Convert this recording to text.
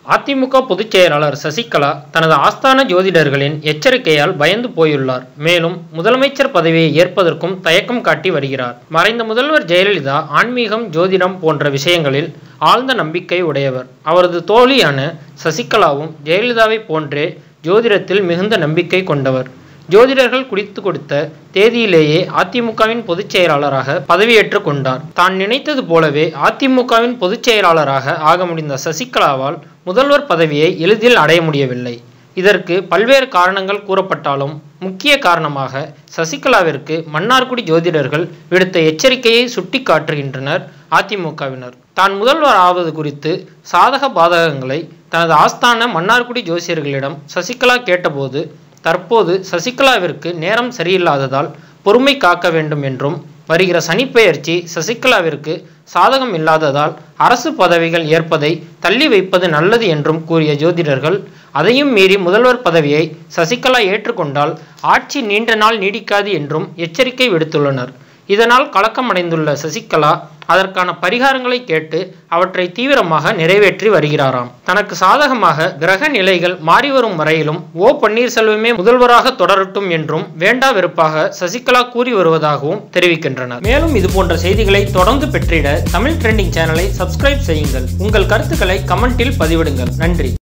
அதிமுக பொதுச் செயலாளர் சசிகலா தனது ஆஸ்தான ஜோதிடர்களின் எச்சரிக்கையால் பயந்து போயுள்ளார் மேலும் முதலமைச்சர் பதவியை ஏற்பதற்கும் தயக்கம் காட்டி வருகிறார் மறைந்த முதல்வர் ஜெயலலிதா ஆன்மீகம் ஜோதிடம் போன்ற விஷயங்களில் ஆழ்ந்த நம்பிக்கை உடையவர் அவரது தோழியான சசிகலாவும் ஜெயலலிதாவை போன்றே ஜோதிடத்தில் மிகுந்த நம்பிக்கை கொண்டவர் ஜோதிடர்கள் குறித்து கொடுத்த தேதியிலேயே அதிமுகவின் பொதுச் செயலாளராக பதவியேற்றுக் கொண்டார் தான் நினைத்தது போலவே அதிமுகவின் பொதுச் செயலாளராக ஆக முடிந்த சசிகலாவால் முதல்வர் பதவியை எளிதில் அடைய முடியவில்லை இதற்கு பல்வேறு காரணங்கள் கூறப்பட்டாலும் முக்கிய காரணமாக சசிகலாவிற்கு மன்னார்குடி ஜோதிடர்கள் விடுத்த எச்சரிக்கையை சுட்டிக்காட்டுகின்றனர் அதிமுகவினர் தான் முதல்வர் ஆவது குறித்து சாதக பாதகங்களை தனது ஆஸ்தான மன்னார்குடி ஜோசியர்களிடம் சசிகலா கேட்டபோது தற்போது சசிகலாவிற்கு நேரம் சரியில்லாததால் பொறுமை காக்க வேண்டும் என்றும் வருகிற சனிப்பெயர்ச்சி சசிகலாவிற்கு சாதகம் இல்லாததால் அரசு பதவிகள் ஏற்பதை தள்ளி வைப்பது நல்லது என்றும் கூறிய ஜோதிடர்கள் அதையும் மீறி முதல்வர் பதவியை சசிகலா ஏற்றுக்கொண்டால் ஆட்சி நீண்ட நாள் நீடிக்காது என்றும் எச்சரிக்கை விடுத்துள்ளனர் இதனால் கலக்கமடைந்துள்ள சசிகலா அதற்கான பரிகாரங்களை கேட்டு அவற்றை தீவிரமாக நிறைவேற்றி வருகிறாராம் தனக்கு சாதகமாக கிரக நிலைகள் மாறி வரும் வரையிலும் ஓ பன்னீர்செல்வமே முதல்வராக தொடரட்டும் என்றும் வேண்டா வெறுப்பாக சசிகலா கூறி வருவதாகவும் தெரிவிக்கின்றனர் மேலும் இது போன்ற செய்திகளை தொடர்ந்து பெற்றிட தமிழ் ட்ரெண்டிங் சேனலை சப்ஸ்கிரைப் செய்யுங்கள் உங்கள் கருத்துக்களை கமெண்டில் பதிவிடுங்கள் நன்றி